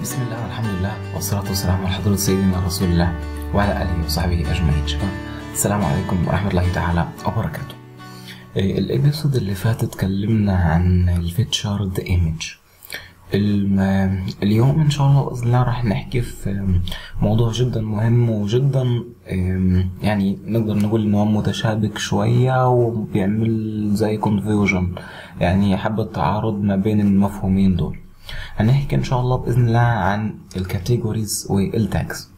بسم الله والحمد لله والصلاة والسلام على حضرة سيدنا رسول الله وعلى آله وصحبه أجمعين شباب السلام عليكم ورحمة الله تعالى وبركاته إيه، الابيسود اللي فات اتكلمنا عن الفيتشرد ايمج اليوم ان شاء الله باذن الله راح نحكي في موضوع جدا مهم وجدا إم، يعني نقدر نقول ان هو متشابك شويه وبيعمل زي كونفيوجن يعني حبه تعارض ما بين المفهومين دول هنحكي ان شاء الله باذن الله عن الكاتيجوريز والتاجز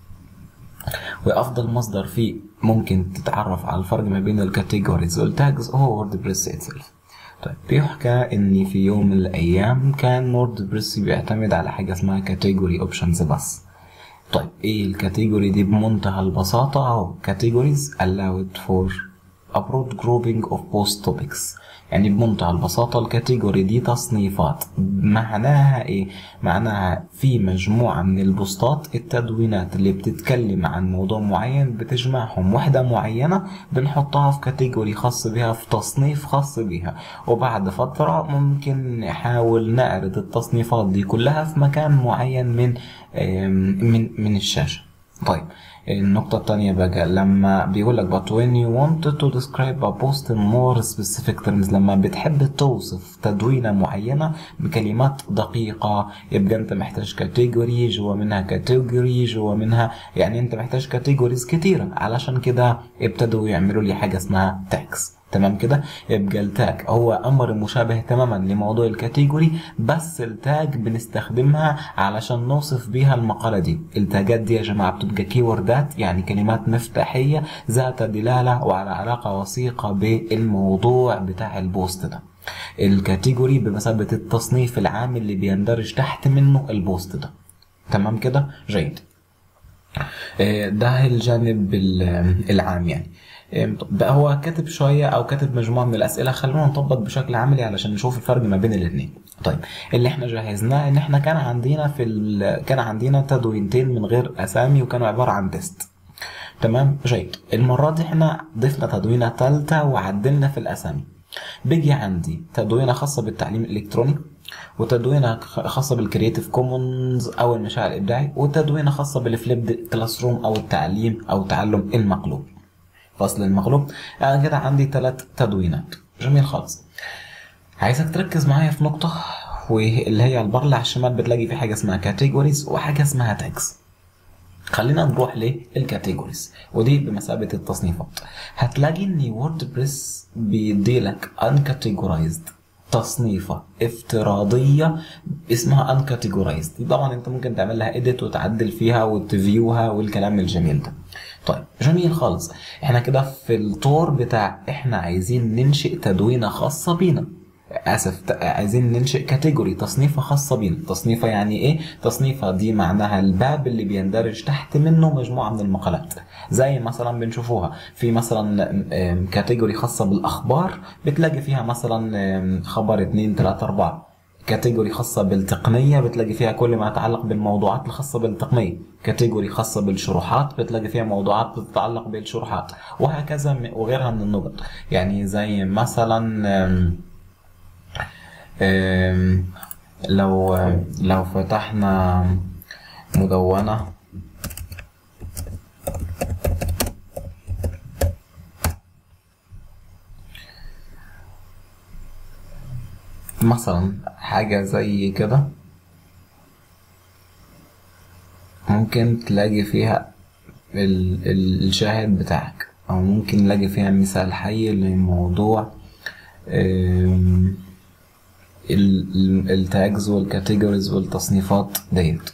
وافضل مصدر فيه ممكن تتعرف على الفرق ما بين الكاتيجوريز والتاجز هو ووردبريس اتسلف طيب بيحكى ان في يوم من الايام كان ووردبريس بيعتمد على حاجه اسمها كاتيجوري اوبشنز بس طيب ايه الكاتيجوري دي بمنتهى البساطه اهو categories allowed for a broad grouping of post topics يعني بمنتهى البساطة الكاتيجوري دي تصنيفات معناها ايه؟ معناها في مجموعة من البوستات التدوينات اللي بتتكلم عن موضوع معين بتجمعهم وحدة معينة بنحطها في كاتيجوري خاص بها في تصنيف خاص بها وبعد فترة ممكن نحاول نعرض التصنيفات دي كلها في مكان معين من آم، من من الشاشة طيب النقطة التانية بقى لما بيقول لك but when you wanted to describe a post in more specific terms لما بتحب توصف تدوينة معينة بكلمات دقيقة يبقى انت محتاج كاتيجوري جوا منها كاتيجوري جوا منها يعني انت محتاج كاتيجوريز كتيرة علشان كده ابتدوا يعملوا لي حاجة اسمها تاكس تمام كده يبقى التاج هو امر مشابه تماما لموضوع الكاتيجوري بس التاج بنستخدمها علشان نوصف بيها المقالة دي التاجات دي يا جماعة بتبقى كيوردات يعني كلمات مفتاحية ذات دلالة وعلى علاقة وثيقة بالموضوع بتاع البوست ده الكاتيجوري بمثابة التصنيف العام اللي بيندرج تحت منه البوست ده تمام كده جيد آه، ده الجانب ال- العام يعني آه، بقى هو كاتب شوية أو كاتب مجموعة من الأسئلة خلونا نطبق بشكل عملي علشان نشوف الفرق ما بين الاتنين طيب اللي احنا جهزناه ان احنا كان عندنا في ال... كان عندنا تدوينتين من غير أسامي وكانوا عبارة عن تيست تمام جيد المرة دي احنا ضفنا تدوينة تالتة وعدلنا في الأسامي بيجي عندي تدوينة خاصة بالتعليم الإلكتروني وتدوينة خاصة بالكرياتيف كومونز أو المشاع الإبداعي وتدوينة خاصة بالفليبد كلاس روم أو التعليم أو تعلم المقلوب فصل المقلوب أنا كده عندي ثلاث تدوينات جميل خالص عايزك تركز معايا في نقطة واللي هي البار اللي على الشمال بتلاقي في حاجة اسمها كاتيجوريز وحاجة اسمها تاجز خلينا نروح للكاتيجوريز ودي بمثابة التصنيفات هتلاقي ان ووردبريس بيديلك uncategorized تصنيفة افتراضية اسمها uncategorized طبعا انت ممكن تعمل لها edit وتعدل فيها وتفيوها والكلام الجميل ده طيب جميل خالص احنا كده في الطور بتاع احنا عايزين ننشئ تدوينة خاصة بينا اسف ت- عايزين ننشئ كاتيجوري تصنيفه خاصه بينا تصنيفه يعني ايه تصنيفه دي معناها الباب اللي بيندرج تحت منه مجموعه من المقالات زي مثلا بنشوفوها في مثلا آم، كاتيجوري خاصه بالاخبار بتلاقي فيها مثلا آم، خبر اتنين تلاتة اربعة كاتيجوري خاصة بالتقنية بتلاقي فيها كل ما يتعلق بالموضوعات الخاصة بالتقنية كاتيجوري خاصة بالشروحات بتلاقي فيها موضوعات بتتعلق بالشروحات وهكذا م- وغيرها من النقط يعني زي مثلا آم، آم، لو لو فتحنا مدونة مثلا حاجة زي كده ممكن تلاقي فيها ال- ال- الشاهد بتاعك أو ممكن نلاقي فيها مثال حي لموضوع آم، ال- ال- التاجز والكاتيجوريز والتصنيفات ديت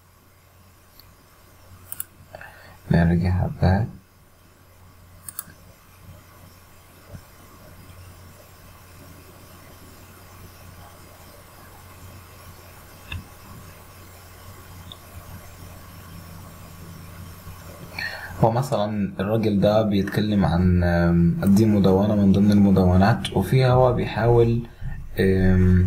نرجع باك هو مثلا الراجل ده بيتكلم عن آم، دي مدونة من ضمن المدونات وفيها هو بيحاول آم،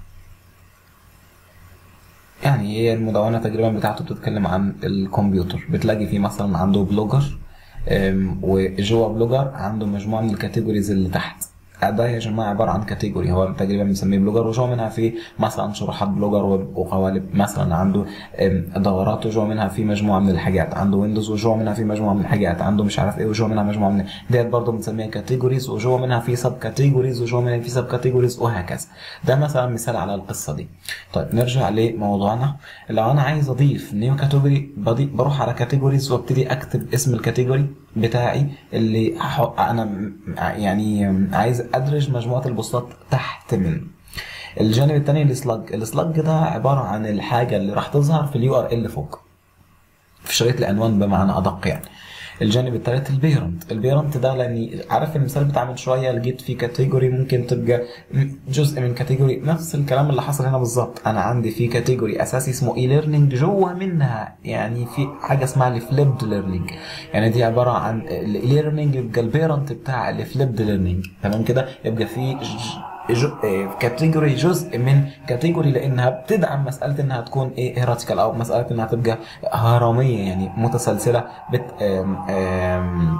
يعني هي المدونة تقريبا بتاعته بتتكلم عن الكمبيوتر بتلاقي فيه مثلا عنده بلوجر أم، وجوه بلوجر عنده مجموعة من الكاتيجوريز اللي تحت ده يا جماعه عباره عن كاتيجوري هو تقريبا بنسميه بلوجر وجوا منها في مثلا شروحات بلوجر وقوالب مثلا عنده دورات وجوا منها في مجموعه من الحاجات عنده ويندوز وجوا منها في مجموعه من الحاجات عنده مش عارف ايه وجوا منها مجموعه من ديت برضه بنسميها كاتيجوريز وجوا منها في سب كاتيجوريز وجوا منها في سب كاتيجوريز وهكذا ده مثلا مثال على القصه دي طيب نرجع لموضوعنا لو انا عايز اضيف نيو كاتيجوري بروح على كاتيجوريز وابتدي اكتب اسم الكاتيجوري بتاعي اللي انا يعني عايز ادرج مجموعه البوستات تحت منه الجانب الثاني السلاج السلاج ده عباره عن الحاجه اللي راح تظهر في اليو ار ال فوق في شريط العنوان بمعنى ادق يعني الجانب الثالث البيرنت البيرنت ده لاني عارف المثال بتاع من شويه لقيت في كاتيجوري ممكن تبقى جزء من كاتيجوري نفس الكلام اللي حصل هنا بالظبط انا عندي في كاتيجوري اساسي اسمه اي ليرنينج جوه منها يعني في حاجه اسمها الفليبد ليرنينج يعني دي عباره عن الاي ليرنينج يبقى البيرنت بتاع الفليبد ليرنينج تمام كده يبقى في كاتيجوري جزء من كاتيجوري لانها بتدعم مساله انها تكون ايه هيراتيكال او مساله انها تبقى هرميه يعني متسلسله بت آم آم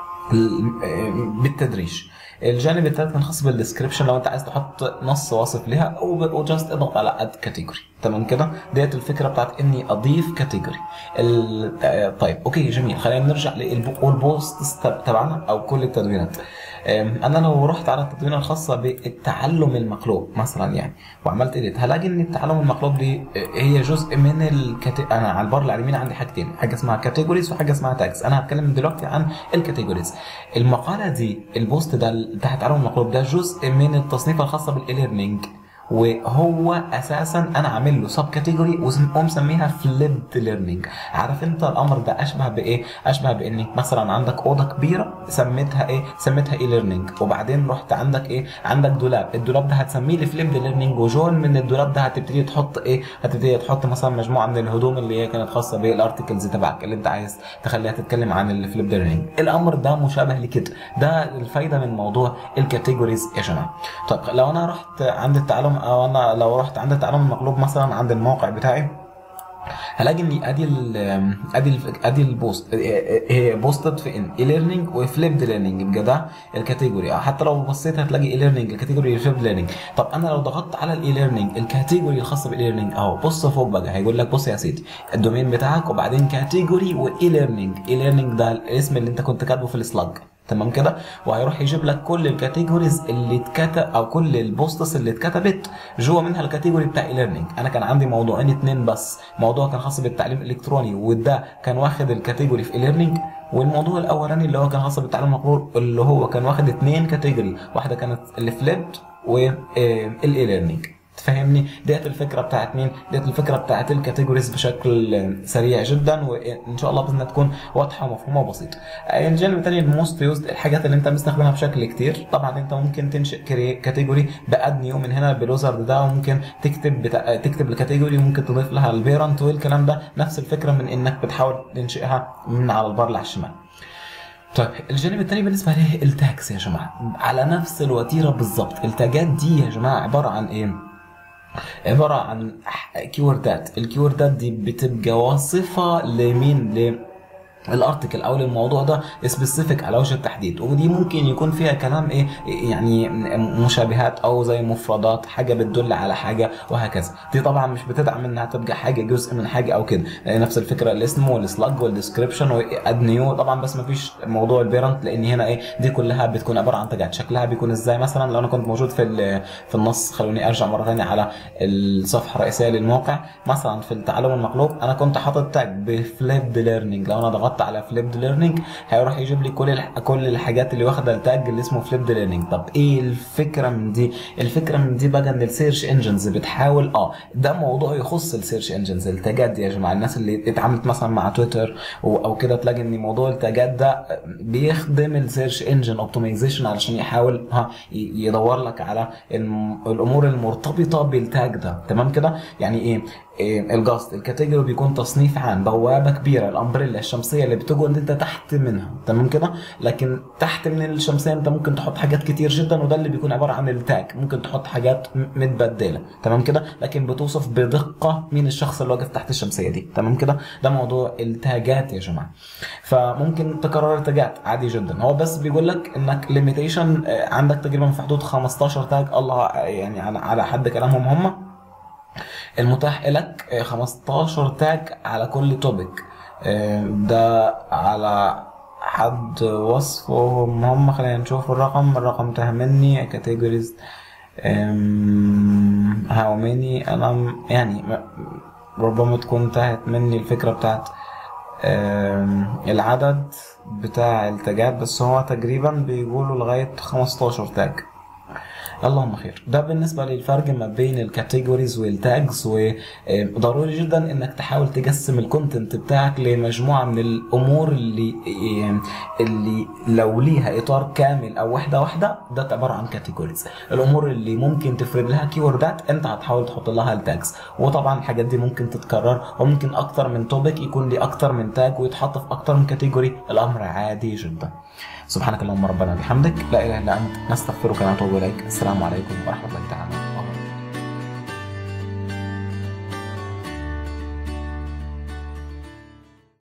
بالتدريج الجانب الثالث كان خاص بالديسكربشن لو انت عايز تحط نص واصف ليها وجاست اضغط على اد كاتيجوري تمام كده ديت الفكره بتاعت اني اضيف كاتيجوري طيب اوكي جميل خلينا نرجع للبوست تبعنا او كل التدوينات انا لو رحت على التدوينه الخاصه بالتعلم المقلوب مثلا يعني وعملت اديت هلاقي ان التعلم المقلوب دي هي جزء من الكاتي... انا على البار اللي على اليمين عندي حاجتين حاجه اسمها كاتيجوريز وحاجه اسمها تاجز انا هتكلم دلوقتي عن الكاتيجوريز المقاله دي البوست ده بتاع التعلم المقلوب ده جزء من التصنيف الخاصه بالايرنينج وهو اساسا انا عامل له سب كاتيجوري ومسميها فليبد ليرنينج عارف انت الامر ده اشبه بايه اشبه بانك مثلا عندك اوضه كبيره سميتها ايه سميتها اي ليرنينج وبعدين رحت عندك ايه عندك دولاب الدولاب ده هتسميه الفليبد ليرنينج وجون من الدولاب ده هتبتدي تحط ايه هتبتدي تحط مثلا مجموعه من الهدوم اللي هي كانت خاصه بالارتكلز تبعك اللي انت عايز تخليها تتكلم عن الفليبد ليرنينج الامر ده مشابه لكده ده الفايده من موضوع الكاتيجوريز يا جماعه طيب لو انا رحت عند التعلم او انا لو رحت عند التعلم المقلوب مثلا عند الموقع بتاعي هلاقي ان ادي ال ادي ال ادي البوست هي بوستد في ان اي ليرنينج وفليبد ليرنينج يبقى ده الكاتيجوري حتى لو بصيت هتلاقي اي ليرنينج الكاتيجوري فليبد ليرنينج طب انا لو ضغطت على الاي ليرنينج الكاتيجوري الخاصه بالاي ليرنينج اهو بص فوق بقى هيقول لك بص يا سيدي الدومين بتاعك وبعدين كاتيجوري واي ليرنينج اي ليرنينج ده الاسم اللي انت كنت كاتبه في السلاج تمام كده وهيروح يجيب لك كل الكاتيجوريز اللي اتكتب او كل البوستس اللي اتكتبت جوه منها الكاتيجوري بتاع اي ليرنينج انا كان عندي موضوعين اتنين بس موضوع كان خاص بالتعليم الالكتروني وده كان واخد الكاتيجوري في اي ليرنينج والموضوع الاولاني اللي هو كان خاص بالتعليم المقرور اللي هو كان واخد اتنين كاتيجوري واحده كانت الفليبد والاي ليرنينج تفهمني ديت الفكره بتاعت مين ديت الفكره بتاعت الكاتيجوريز بشكل سريع جدا وان شاء الله باذن الله تكون واضحه ومفهومه وبسيطه الجانب الثاني الموست يوزد الحاجات اللي انت مستخدمها بشكل كتير طبعا انت ممكن تنشئ كاتيجوري باد نيو من هنا بالوزرد ده وممكن تكتب بتا... تكتب الكاتيجوري وممكن تضيف لها البيرنت والكلام ده نفس الفكره من انك بتحاول تنشئها من على البار اللي على الشمال طيب الجانب الثاني بالنسبه للتاكس يا جماعه على نفس الوتيره بالظبط التاجات دي يا جماعه عباره عن ايه عبارة عن كيوردات الكيوردات دي بتبقى واصفة لمين الارتكل او للموضوع ده سبيسيفيك على وجه التحديد ودي ممكن يكون فيها كلام ايه يعني مشابهات او زي مفردات حاجه بتدل على حاجه وهكذا دي طبعا مش بتدعم انها تبقى حاجه جزء من حاجه او كده نفس الفكره الاسم والسلاج والديسكربشن واد نيو طبعا بس ما فيش موضوع البيرنت لان هنا ايه دي كلها بتكون عباره عن تاجات شكلها بيكون ازاي مثلا لو انا كنت موجود في في النص خلوني ارجع مره ثانيه على الصفحه الرئيسيه للموقع مثلا في التعلم المقلوب انا كنت حاطط تاج بفليبد ليرنينج لو انا ضغطت ضغطت على فليبد ليرنينج هيروح يجيب لي كل الح... كل الحاجات اللي واخده التاج اللي اسمه فليبد ليرنينج طب ايه الفكره من دي الفكره من دي بقى ان السيرش انجنز بتحاول اه ده موضوع يخص السيرش انجنز التاجات دي يا جماعه الناس اللي اتعاملت مثلا مع تويتر او كده تلاقي ان موضوع التاجات ده بيخدم السيرش انجن اوبتمايزيشن علشان يحاول ها يدور لك على الامور المرتبطه بالتاج ده تمام كده يعني ايه إيه، الجاست الكاتيجوري بيكون تصنيف عام بوابه كبيره الامبريلا الشمسيه اللي بتقعد انت تحت منها تمام كده لكن تحت من الشمسيه انت ممكن تحط حاجات كتير جدا وده اللي بيكون عباره عن التاج ممكن تحط حاجات م- متبدله تمام كده لكن بتوصف بدقه مين الشخص اللي واقف تحت الشمسيه دي تمام كده ده موضوع التاجات يا جماعه فممكن تكرر التاجات عادي جدا هو بس بيقول لك انك ليميتيشن عندك تقريبا في حدود 15 تاج الله يعني على على حد كلامهم هم المتاح لك آه، 15 تاج على كل توبيك ده على حد وصفهم هم خلينا نشوف الرقم الرقم تاه مني كاتيجوريز هاو ماني انا م- يعني م- ربما تكون تاهت مني الفكرة بتاعت آم، العدد بتاع التاجات بس هو تقريبا بيقولوا لغاية 15 تاج اللهم خير ده بالنسبة للفرق ما بين الكاتيجوريز والتاجز وضروري جدا انك تحاول تقسم الكونتنت بتاعك لمجموعة من الامور اللي اللي لو ليها اطار كامل او واحدة واحدة ده عبارة عن كاتيجوريز الامور اللي ممكن تفرد لها كيوردات انت هتحاول تحط لها التاجز وطبعا الحاجات دي ممكن تتكرر وممكن اكتر من توبيك يكون لي اكتر من تاج ويتحط في اكتر من كاتيجوري الامر عادي جدا سبحانك اللهم ربنا بحمدك لا اله الا انت نستغفرك ونتوب اليك السلام عليكم ورحمه الله تعالى